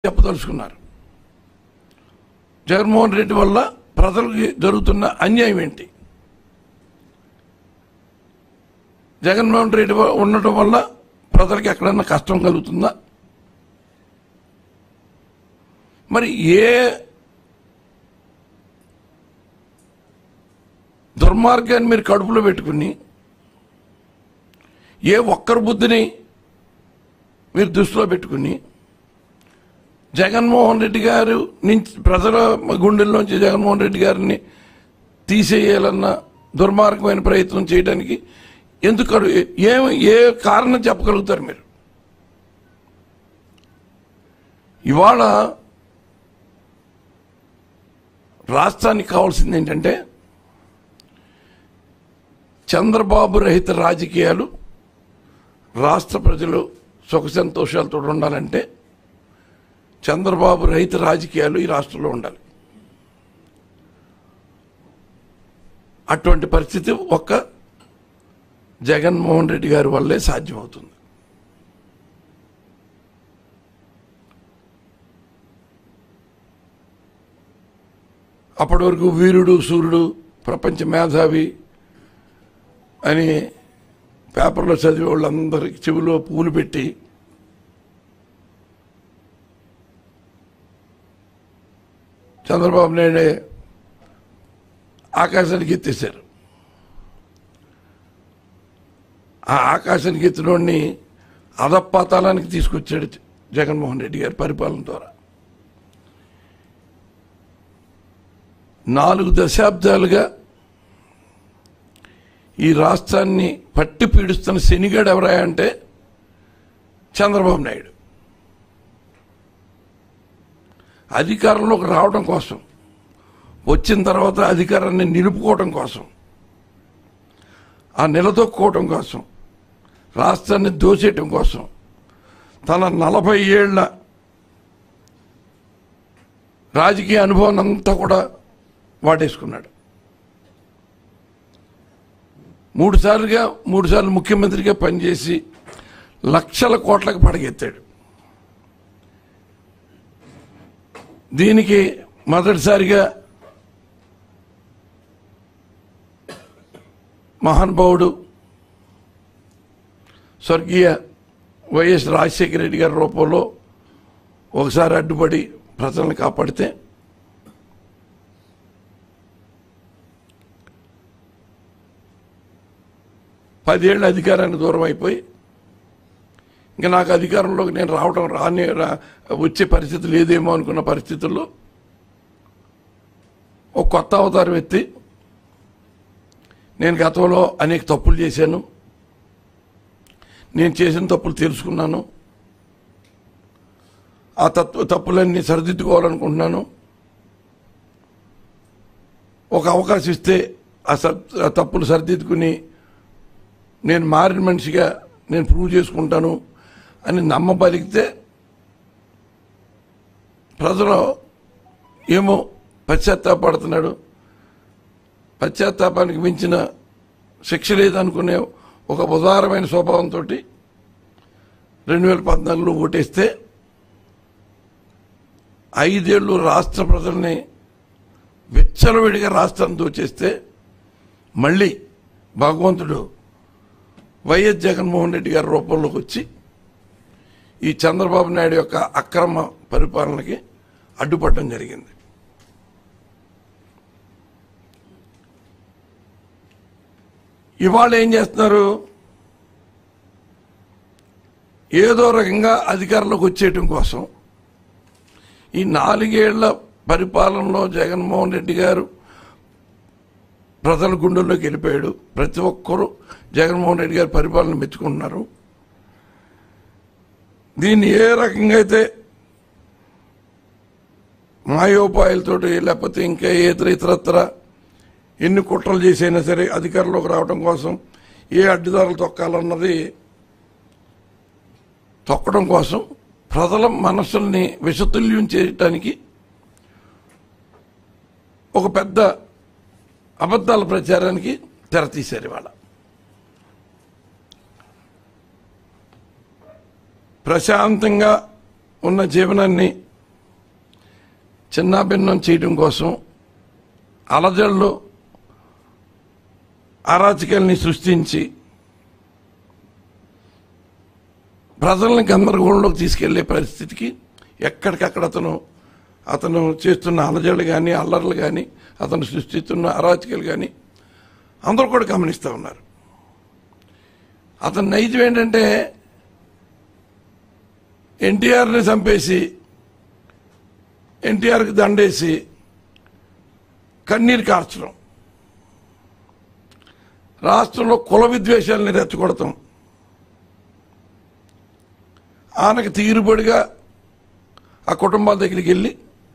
చెప్పదలుచుకున్నారు జగన్మోహన్ రెడ్డి వల్ల ప్రజలకి జరుగుతున్న అన్యాయం ఏంటి జగన్మోహన్ రెడ్డి వ- ఉండటం వల్ల ప్రజలకి ఎక్కడన్నా కష్టం కలుగుతుందా మరి ఏ దుర్మార్గాన్ని మీరు కడుపులో పెట్టుకుని ఏ ఒక్కరి బుద్ధిని మీరు దృష్టిలో పెట్టుకుని జగన్మోహన్ రెడ్డి గారు నుంచి ప్రజల గుండెల్లోంచి జగన్మోహన్ రెడ్డి గారిని తీసేయాలన్న దుర్మార్గమైన ప్రయత్నం చేయడానికి ఎందుకు అడు- ఏ ఏ కారణం చెప్పగలుగుతారు మీరు ఇవాళ రాష్ట్రానికి కావాల్సింది ఏంటంటే చంద్రబాబు రహిత రాజకీయాలు రాష్ట్ర ప్రజలు సుఖ సంతోషాలతో ఉండాలంటే చంద్రబాబు రహిత రాజకీయాలు ఈ రాష్ట్రంలో ఉండాలి అటువంటి పరిస్థితి ఒక్క జగన్మోహన్ రెడ్డి గారి వల్లే సాధ్యమవుతుంది అప్పటి వరకు వీరుడు సూర్యుడు ప్రపంచ మేధావి అని పేపర్లో చదివే వాళ్ళందరికీ చెవిలో పూలు పెట్టి చంద్రబాబు నాయుడే ఆకాశానికి ఎత్తేశారు ఆ ఆకాశానికి ఎత్తినోడిని అధపాతాళానికి తీసుకొచ్చాడు జగన్మోహన్ రెడ్డి గారి పరిపాలన ద్వారా నాలుగు దశాబ్దాలుగా ఈ రాష్ట్రాన్ని పట్టి పీడిస్తున్న శనిగాడు ఎవరా అంటే చంద్రబాబు నాయుడు అధికారంలోకి రావడం కోసం వచ్చిన తర్వాత అధికారాన్ని నిలుపుకోవడం కోసం ఆ నిలదొక్కుకోవడం కోసం రాష్ట్రాన్ని దోచేయటం కోసం తన నలభై ఏళ్ల రాజకీయ అనుభవం అంతా కూడా వాడేసుకున్నాడు మూడు సార్లుగా మూడు సార్లు ముఖ్యమంత్రిగా పనిచేసి లక్షల కోట్లకు పడగెత్తాడు దీనికి మొదటిసారిగా మహానుభావుడు స్వర్గీయ వైఎస్ రాజశేఖర రెడ్డి గారి రూపంలో ఒకసారి అడ్డుపడి ప్రజలను కాపాడితే పదేళ్ళు అధికారానికి దూరం అయిపోయి ఇంకా నాకు అధికారంలోకి నేను రావడం రాని రా- వచ్చే పరిస్థితి లేదేమో అనుకున్న పరిస్థితుల్లో ఒక కొత్త అవతారం ఎత్తి నేను గతంలో అనేక తప్పులు చేశాను నేను చేసిన తప్పులు తెలుసుకున్నాను ఆ తప్పు తప్పులన్నీ సరిదిద్దుకోవాలనుకుంటున్నాను ఒక అవకాశం ఇస్తే ఆ సర్ ఆ తప్పులు సరిదిద్దుకుని నేను మారిన మనిషిగా నేను ప్రూవ్ చేసుకుంటాను అని నమ్మబలిగితే ప్రజలు ఏమో పశ్చాత్తాపడుతున్నాడు పశ్చాత్తాపానికి మించిన శిక్ష లేదనుకునే ఒక ఉదారమైన స్వభావంతో రెండు వేల పద్నాలుగులో ఓటేస్తే ఐదేళ్లు రాష్ట్ర ప్రజల్ని విచ్చలవిడిగా రాష్ట్రాన్ని దోచేస్తే మళ్ళీ భగవంతుడు వైఎస్ జగన్మోహన్ రెడ్డి గారి రూపంలోకి వచ్చి ఈ చంద్రబాబు నాయుడు యొక్క అక్రమ పరిపాలనకి అడ్డుపడడం జరిగింది ఇవాళ ఏం చేస్తున్నారు ఏదో రకంగా అధికారంలోకి వచ్చేయటం కోసం ఈ నాలుగేళ్ల పరిపాలనలో జగన్మోహన్ రెడ్డి గారు ప్రజల గుండెల్లోకి వెళ్ళిపోయాడు ప్రతి ఒక్కరూ జగన్మోహన్ రెడ్డి గారి పరిపాలన మెచ్చుకుంటున్నారు దీన్ని ఏ రకంగా అయితే మాయోపాయాలతోటి లేకపోతే ఇంకా ఇతర ఇతరత్ర ఎన్ని కుట్రలు చేసైనా సరే అధికారంలోకి రావడం కోసం ఏ అడ్డుదారులు తొక్కాలన్నది తొక్కడం కోసం ప్రజల మనస్సుల్ని విషతుల్యం చేయటానికి ఒక పెద్ద అబద్ధాల ప్రచారానికి తెరతీశారు ఇవాళ ప్రశాంతంగా ఉన్న జీవనాన్ని చిన్నాభిన్నం చేయడం కోసం అలజడులు అరాచకాల్ని సృష్టించి ప్రజల్ని గందరగోళంలోకి తీసుకెళ్లే పరిస్థితికి ఎక్కడికక్కడ అతను అతను చేస్తున్న అలజడులు కానీ అల్లర్లు కానీ అతను సృష్టిస్తున్న అరాచకాలు కానీ అందరూ కూడా గమనిస్తూ ఉన్నారు అతని నైజం ఏంటంటే ఎన్టీఆర్ని చంపేసి ఎన్టీఆర్కి దండేసి కన్నీరు కార్చడం రాష్ట్రంలో కుల విద్వేషాలని రెచ్చగొడతాం ఆనకు తీరుబడిగా ఆ కుటుంబాల దగ్గరికి వెళ్ళి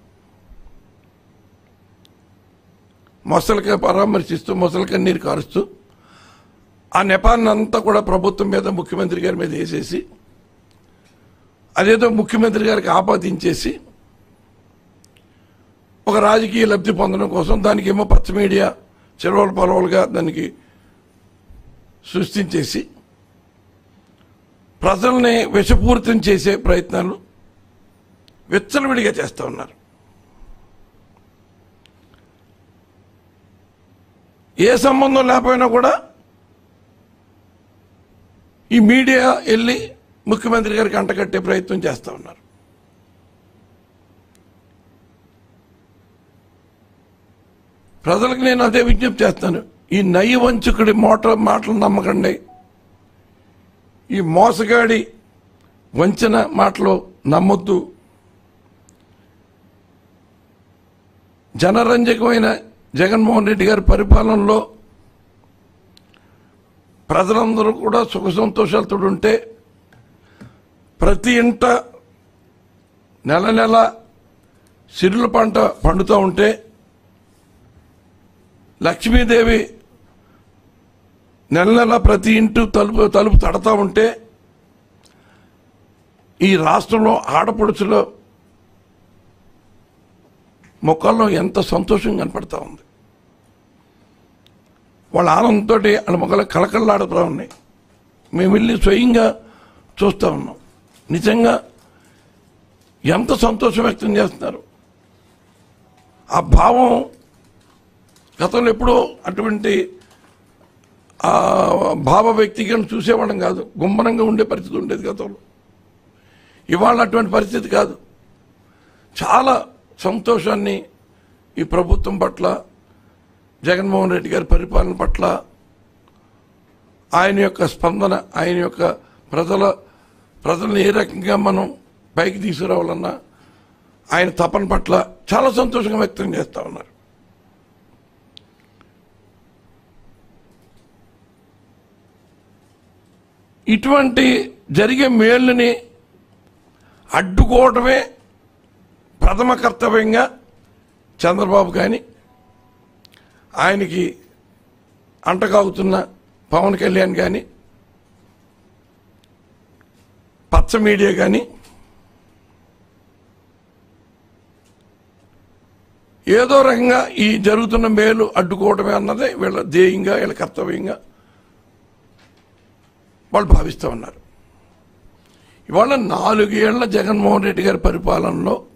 మొసలికి పరామర్శిస్తూ మొసలి కన్నీరు కారుస్తూ ఆ నెపాన్ని అంతా కూడా ప్రభుత్వం మీద ముఖ్యమంత్రి గారి మీద వేసేసి అదేదో ముఖ్యమంత్రి గారికి ఆపాదించేసి ఒక రాజకీయ లబ్ధి పొందడం కోసం దానికి ఏమో పచ్చ మీడియా చెరువుల పొలవలుగా దానికి సృష్టించేసి ప్రజల్ని విషపూరితం చేసే ప్రయత్నాలు విచ్చలవిడిగా చేస్తూ ఉన్నారు ఏ సంబంధం లేకపోయినా కూడా ఈ మీడియా వెళ్ళి ముఖ్యమంత్రి గారికి అంటగట్టే ప్రయత్నం చేస్తూ ఉన్నారు ప్రజలకు నేను అదే విజ్ఞప్తి చేస్తాను ఈ నయ్యి వంచుకుడి మోట మాటలు నమ్మకండి ఈ మోసగాడి వంచన మాటలు నమ్మొద్దు జనరంజకమైన జగన్మోహన్ రెడ్డి గారి పరిపాలనలో ప్రజలందరూ కూడా సుఖ సంతోషాలతో ఉంటే ప్రతి ఇంట నెల నెల సిరుల పంట పండుతూ ఉంటే లక్ష్మీదేవి నెల నెల ప్రతి ఇంటి తలుపు తలుపు తడతా ఉంటే ఈ రాష్ట్రంలో ఆడపడుచుల ముఖంలో ఎంత సంతోషం కనపడతా ఉంది వాళ్ళ ఆనందంతో వాళ్ళ ముఖాలు కలకల్లాడుతూ ఉన్నాయి మేము వెళ్ళి స్వయంగా చూస్తూ ఉన్నాం నిజంగా ఎంత సంతోషం వ్యక్తం చేస్తున్నారు ఆ భావం గతంలో ఎప్పుడో అటువంటి ఆ భావ వ్యక్తిగలను చూసేవాళ్ళం కాదు గుమ్మనంగా ఉండే పరిస్థితి ఉండేది గతంలో ఇవాళ అటువంటి పరిస్థితి కాదు చాలా సంతోషాన్ని ఈ ప్రభుత్వం పట్ల జగన్మోహన్ రెడ్డి గారి పరిపాలన పట్ల ఆయన యొక్క స్పందన ఆయన యొక్క ప్రజల ప్రజల్ని ఏ రకంగా మనం పైకి తీసుకురావాలన్నా ఆయన తపన పట్ల చాలా సంతోషంగా వ్యక్తం చేస్తూ ఉన్నారు ఇటువంటి జరిగే మేలుని అడ్డుకోవడమే ప్రథమ కర్తవ్యంగా చంద్రబాబు కానీ ఆయనకి అంటకాగుతున్న పవన్ కళ్యాణ్ కానీ పచ్చ మీడియా కానీ ఏదో రకంగా ఈ జరుగుతున్న మేలు అడ్డుకోవడమే అన్నదే వీళ్ళ ధ్యేయంగా వీళ్ళ కర్తవ్యంగా వాళ్ళు భావిస్తూ ఉన్నారు ఇవాళ నాలుగేళ్ల జగన్మోహన్ రెడ్డి గారి పరిపాలనలో